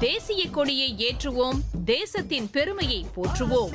தேசிய கொடியை ஏற்றுவோம் தேசத்தின் பெருமையை போற்றுவோம்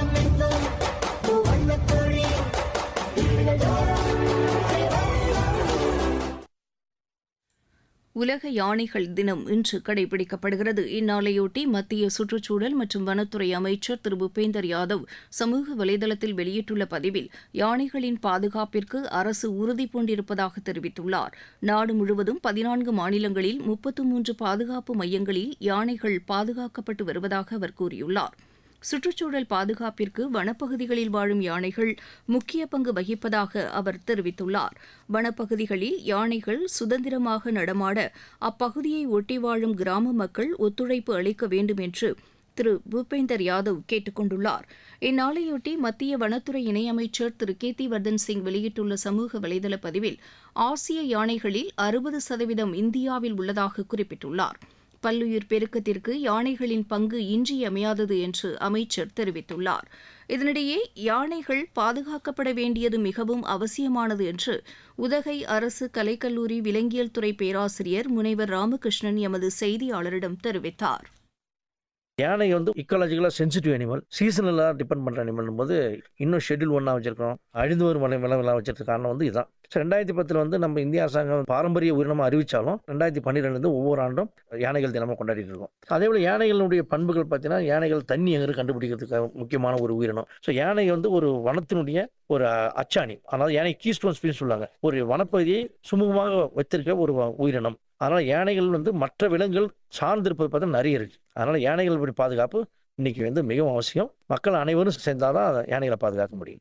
உலக யானைகள் தினம் இன்று கடைபிடிக்கப்படுகிறது இந்நாளையொட்டி மத்திய சுற்றுச்சூழல் மற்றும் வனத்துறை அமைச்சர் திரு பூபேந்தர் யாதவ் சமூக வலைதளத்தில் வெளியிட்டுள்ள பதிவில் யானைகளின் பாதுகாப்பிற்கு அரசு உறுதி பூண்டிருப்பதாக தெரிவித்துள்ளார் நாடு முழுவதும் பதினான்கு மாநிலங்களில் முப்பத்து மூன்று பாதுகாப்பு மையங்களில் யானைகள் பாதுகாக்கப்பட்டு வருவதாக அவர் கூறியுள்ளார் சுற்றுச்சூழல் பாதுகாப்பிற்கு வனப்பகுதிகளில் வாழும் யானைகள் முக்கிய பங்கு வகிப்பதாக அவர் தெரிவித்துள்ளார் வனப்பகுதிகளில் யானைகள் சுதந்திரமாக நடமாட அப்பகுதியை ஒட்டி வாழும் கிராம மக்கள் ஒத்துழைப்பு அளிக்க வேண்டும் என்று திரு பூபேந்தர் யாதவ் கேட்டுக் கொண்டுள்ளார் இந்நாளையொட்டி மத்திய வனத்துறை இணையமைச்சர் திரு கேத்திவர்தன் சிங் வெளியிட்டுள்ள சமூக வலைதள பதிவில் ஆசிய யானைகளில் அறுபது சதவீதம் இந்தியாவில் உள்ளதாக குறிப்பிட்டுள்ளார் பல்லுயிர் பெருக்கத்திற்கு யானைகளின் பங்கு இன்றியமையாதது என்று அமைச்சர் தெரிவித்துள்ளார் இதனிடையே யானைகள் பாதுகாக்கப்பட வேண்டியது மிகவும் அவசியமானது என்று உதகை அரசு கலைக்கல்லூரி விலங்கியல் துறை பேராசிரியர் முனைவர் ராமகிருஷ்ணன் எமது செய்தியாளரிடம் தெரிவித்தார் யானை வந்து இக்காலஜிக்கலாக சென்சிட்டிவ் அனிமல் சீசனலாக டிபெண்ட் பண்ணுற அனிமல் போது இன்னும் ஷெட்யூல் ஒன்றா வச்சிருக்கோம் அழிந்து வரும் மலை விலங்குலாம் வச்சிருக்க காரணம் வந்து இதுதான் ஸோ ரெண்டாயிரத்தி பத்தில் வந்து நம்ம இந்திய அரசாங்கம் பாரம்பரிய உயிரினமாக அறிவிச்சாலும் ரெண்டாயிரத்தி பன்னிரெண்டுலேருந்து ஒவ்வொரு ஆண்டும் யானைகள் தினமும் கொண்டாடிட்டு இருக்கோம் அதே போல் யானைகளுடைய பண்புகள் பார்த்தீங்கன்னா யானைகள் தண்ணி எங்கே கண்டுபிடிக்கிறதுக்கு முக்கியமான ஒரு உயிரினம் ஸோ யானை வந்து ஒரு வனத்தினுடைய ஒரு அச்சாணி அதாவது யானை கீஸ்டோன் ஸ்பீஸ் சொல்லுவாங்க ஒரு வனப்பகுதியை சுமூகமாக வைத்திருக்க ஒரு உயிரினம் அதனால் யானைகள் வந்து மற்ற விலங்குகள் சார்ந்திருப்பது பார்த்தா நிறைய இருக்குது அதனால் யானைகள் பாதுகாப்பு இன்னைக்கு வந்து மிகவும் அவசியம் மக்கள் அனைவரும் சேர்ந்தாதான் யானைகளை பாதுகாக்க முடியும்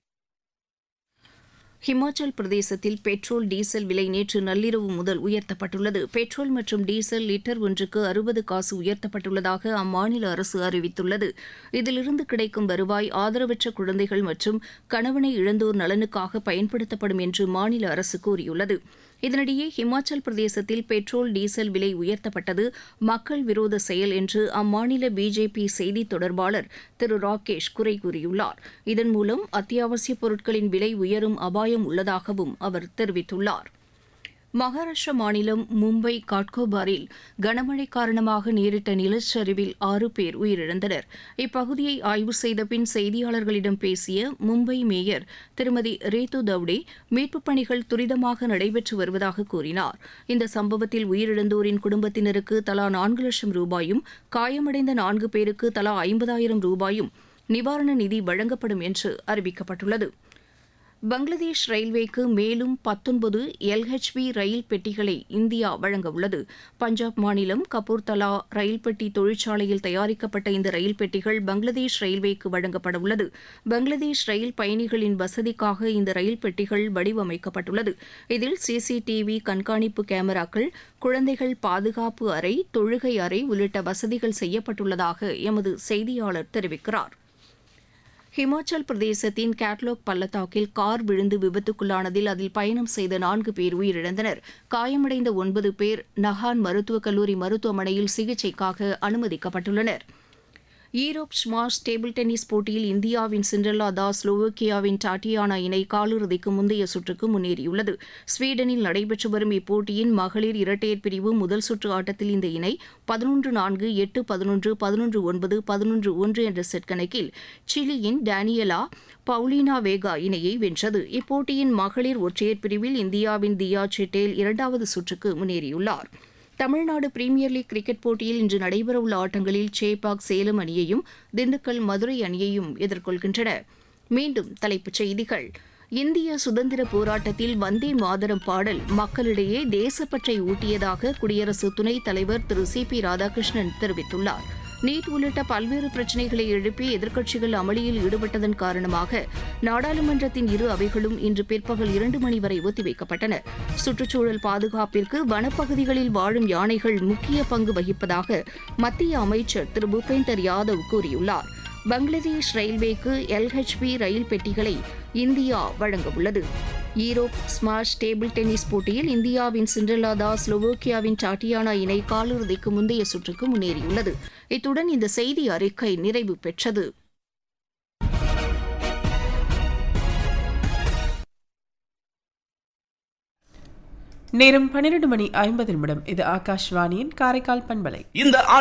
ஹிமாச்சல் பிரதேசத்தில் பெட்ரோல் டீசல் விலை நேற்று நள்ளிரவு முதல் உயர்த்தப்பட்டுள்ளது பெட்ரோல் மற்றும் டீசல் லிட்டர் ஒன்றுக்கு அறுபது காசு உயர்த்தப்பட்டுள்ளதாக அம்மாநில அரசு அறிவித்துள்ளது இதிலிருந்து கிடைக்கும் வருவாய் ஆதரவற்ற குழந்தைகள் மற்றும் கணவனை இழந்தோர் நலனுக்காக பயன்படுத்தப்படும் என்று மாநில அரசு கூறியுள்ளது இதனிடையே ஹிமாச்சல் பிரதேசத்தில் பெட்ரோல் டீசல் விலை உயர்த்தப்பட்டது மக்கள் விரோத செயல் என்று அம்மாநில பிஜேபி செய்தி தொடர்பாளர் திரு ராகேஷ் குறை கூறியுள்ளார் இதன் மூலம் அத்தியாவசிய பொருட்களின் விலை உயரும் அபாயம் உள்ளதாகவும் அவர் தெரிவித்துள்ளார் மகாராஷ்டிரா மாநிலம் மும்பை காட்கோபாரில் கனமழை காரணமாக நேரிட்ட நிலச்சரிவில் ஆறு பேர் உயிரிழந்தனர் இப்பகுதியை ஆய்வு செய்த பின் செய்தியாளர்களிடம் பேசிய மும்பை மேயர் திருமதி ரேது தவ்டே மீட்புப் பணிகள் துரிதமாக நடைபெற்று வருவதாக கூறினார் இந்த சம்பவத்தில் உயிரிழந்தோரின் குடும்பத்தினருக்கு தலா நான்கு லட்சம் ரூபாயும் காயமடைந்த நான்கு பேருக்கு தலா ஐம்பதாயிரம் ரூபாயும் நிவாரண நிதி வழங்கப்படும் என்று அறிவிக்கப்பட்டுள்ளது பங்களாதேஷ் ரயில்வேக்கு மேலும் பத்தொன்பது எல்ஹெச்பி ரயில் பெட்டிகளை இந்தியா வழங்க உள்ளது பஞ்சாப் மாநிலம் கபூர்தலா ரயில் பெட்டி தொழிற்சாலையில் தயாரிக்கப்பட்ட இந்த ரயில் பெட்டிகள் பங்களாதேஷ் ரயில்வேக்கு வழங்கப்பட உள்ளது பங்களாதேஷ் ரயில் பயணிகளின் வசதிக்காக இந்த ரயில் பெட்டிகள் வடிவமைக்கப்பட்டுள்ளது இதில் சிசிடிவி கண்காணிப்பு கேமராக்கள் குழந்தைகள் பாதுகாப்பு அறை தொழுகை அறை உள்ளிட்ட வசதிகள் செய்யப்பட்டுள்ளதாக எமது செய்தியாளர் தெரிவிக்கிறார் ஹிமாச்சல் பிரதேசத்தின் கேட்லாக் பள்ளத்தாக்கில் கார் விழுந்து விபத்துக்குள்ளானதில் அதில் பயணம் செய்த நான்கு பேர் உயிரிழந்தனர் காயமடைந்த ஒன்பது பேர் நஹான் மருத்துவக் கல்லூரி மருத்துவமனையில் சிகிச்சைக்காக அனுமதிக்கப்பட்டுள்ளனர் ஈரோப் ஸ்மாஷ் டேபிள் டென்னிஸ் போட்டியில் இந்தியாவின் சிண்ட்ரலா தாஸ் ஸ்லோவோக்கியாவின் டாட்டியானா இணை காலிறுதிக்கு முந்தைய சுற்றுக்கு முன்னேறியுள்ளது ஸ்வீடனில் நடைபெற்று வரும் இப்போட்டியின் மகளிர் இரட்டையர் பிரிவு முதல் சுற்று ஆட்டத்தில் இந்த இணை பதினொன்று நான்கு எட்டு பதினொன்று பதினொன்று ஒன்பது பதினொன்று ஒன்று என்ற செட் கணக்கில் சிலியின் டேனியலா பவுலினா வேகா இணையை வென்றது இப்போட்டியின் மகளிர் ஒற்றையர் பிரிவில் இந்தியாவின் தியா செட்டேல் இரண்டாவது சுற்றுக்கு முன்னேறியுள்ளார் தமிழ்நாடு பிரீமியர் லீக் கிரிக்கெட் போட்டியில் இன்று நடைபெறவுள்ள ஆட்டங்களில் சேப்பாக் சேலம் அணியையும் திண்டுக்கல் மதுரை அணியையும் எதிர்கொள்கின்றன மீண்டும் தலைப்புச் செய்திகள் இந்திய சுதந்திர போராட்டத்தில் வந்தே மாதரம் பாடல் மக்களிடையே தேசப்பற்றை ஊட்டியதாக குடியரசு துணைத் தலைவர் திரு சி பி ராதாகிருஷ்ணன் தெரிவித்துள்ளார் நீட் உள்ளிட்ட பல்வேறு பிரச்சினைகளை எழுப்பி எதிர்க்கட்சிகள் அமளியில் ஈடுபட்டதன் காரணமாக நாடாளுமன்றத்தின் இரு அவைகளும் இன்று பிற்பகல் இரண்டு மணி வரை ஒத்திவைக்கப்பட்டன சுற்றுச்சூழல் பாதுகாப்பிற்கு வனப்பகுதிகளில் வாழும் யானைகள் முக்கிய பங்கு வகிப்பதாக மத்திய அமைச்சர் திரு பூபேந்தர் யாதவ் கூறியுள்ளார் பங்களாதேஷ் ரயில்வேக்கு எல்ஹெச்பி ரயில் பெட்டிகளை இந்தியா வழங்கவுள்ளது ஈரோப் ஸ்மாஷ் டேபிள் டென்னிஸ் போட்டியில் இந்தியாவின் சிண்ட்ரலா தாஸ் ஸ்லோவோக்கியாவின் டாட்டியானா இணை காலிறுதிக்கு முந்தைய சுற்றுக்கு முன்னேறியுள்ளது இத்துடன் இந்த செய்தி அறிக்கை நிறைவு பெற்றது நேரம் பன்னிரண்டு மணி ஐம்பது நிமிடம் இது ஆகாஷ்வாணியின் காரைக்கால் பண்பலை இந்த